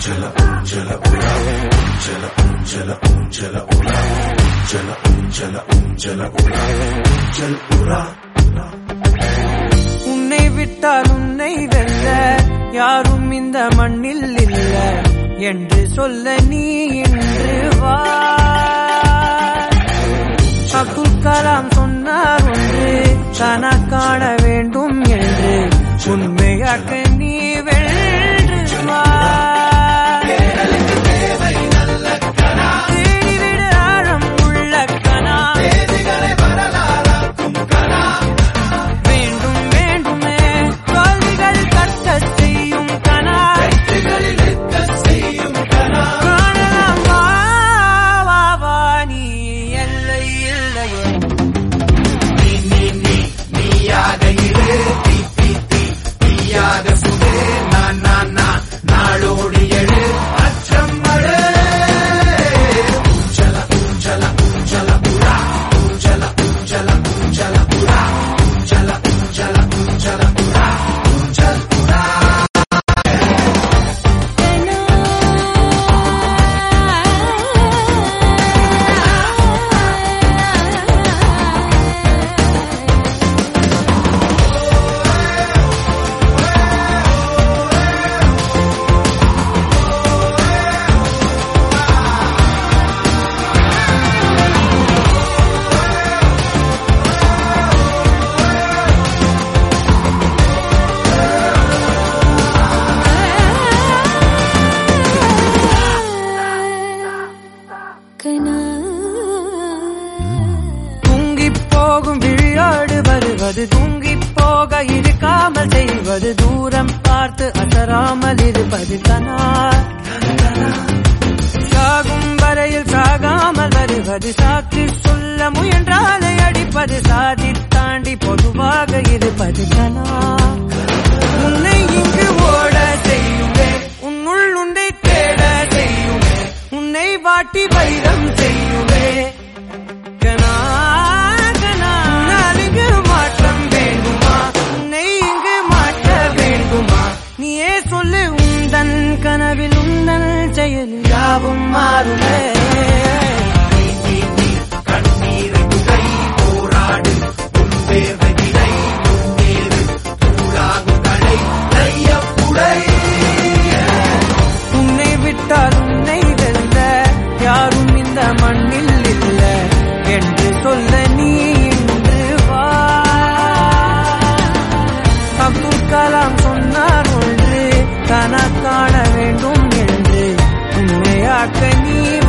உன்னை விட்டால் உன்னை வெல்ல யாரும் இந்த மண்ணில் இல்ல என்று சொல்ல நீ இன்று வா அப்துல் கலாம் சொன்னார் ஒன்று தானா காண வேண்டும் என்று உண்மையாக்க நீ வென்று வா தேடிவிடு ஆழம் உள்ள கனா வேண்டும் வேண்டுமே தோல்விகள் கட்ட செய்யும் கனா காணலாம் வா, வா, வா, நீ எல்லை இல்லையே தூங்கி போகும் விழியோடு வருவது தூங்கி போக இருக்காமல் செய்வது தூரம் பார்த்து அசராமல் இருப்பது கனா சாகும் வரையில் சாகாமல் வருவது சாக்கு சொல்ல முயன்றாலே அடிப்பது சாதி தாண்டி பொதுவாக இருப்பது கனா உன்னை இங்கு ஓட செய்யுமே உன்னுள் உண்டை தேட செய்யுமே உன்னை வாட்டி வைரம் செய்யுமே கனா கனா உன்னால் இங்கு மாற்றம் வேண்டுமா உன்னை இங்கு மாற்ற வேண்டுமா நீயே சொல்லு உந்தன் கனவில் உந்தன் செயல் யாவும் மாறுமே உன்னை விட்டால் உன்னை வெல்ல யாரும் இந்த மண்ணில் இல்ல என்று சொல்ல நீ இன்று வா அப்துல் கலாம் சொன்னார் ஒன்று கன காண வேண்டும் என்று உண்மையாக்க நீ